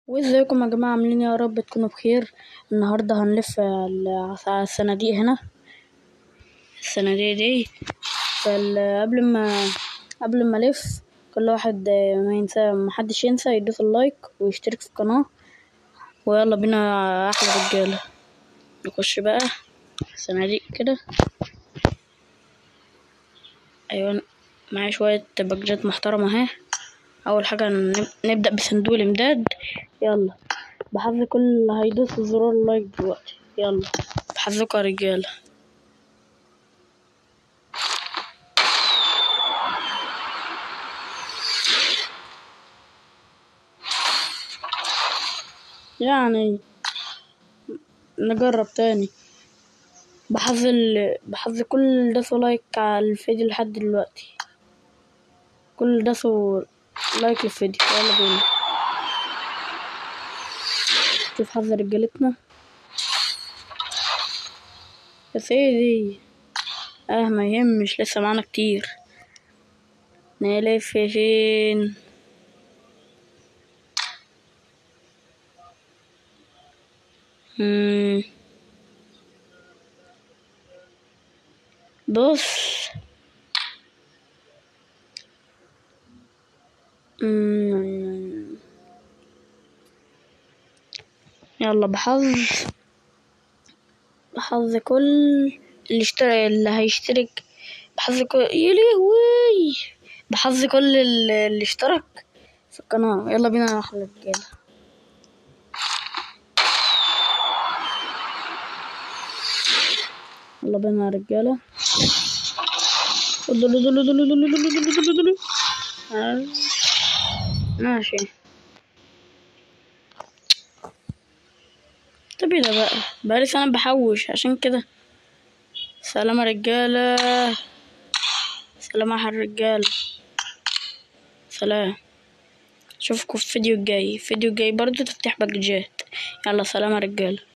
وازيكم يا جماعة عاملين ايه يارب تكونوا بخير النهاردة هنلف ال- على الصناديق هنا الصناديق دي فال- قبل ما قبل ما ألف كل واحد مينسى محدش ينسى يدوس اللايك ويشترك في القناة ويلا بينا أحلى رجالة نخش بقى الصناديق كده أيوة معايا شوية باكجات محترمة اهي أول حاجة نب- نبدأ بصندوق الإمداد يلا بحظ كل اللي هيدوس زرار اللايك دلوقتي يلا بحظكوا يا رجالة يعني نجرب تاني بحظ ال... بحظ كل اللي داسوا لايك على الفيديو لحد دلوقتي كل اللي داسوا لايك للفيديو يلا بينا شوف حظ رجالتنا يا سيدي اه ما يهمش لسه معانا كتير نلف فين مم. بص مم. يلا بحظ بحظ كل اللي اشترى اللي هيشترك بحظ كل يا لهوي بحظ كل اللي اللي اشترك في القناة يلا بينا يا أحلى رجالة يلا بينا يا رجالة دلو دلو دلو دلو دلو دلو دلو دلو. آه. ماشي طب ايه ده بقى بقالي سنة بحوش عشان كده سلام يا رجالة سلام يا الرجالة سلام اشوفكم في الفيديو الجاي الفيديو الجاي برضو تفتح باكجات يلا سلام يا رجالة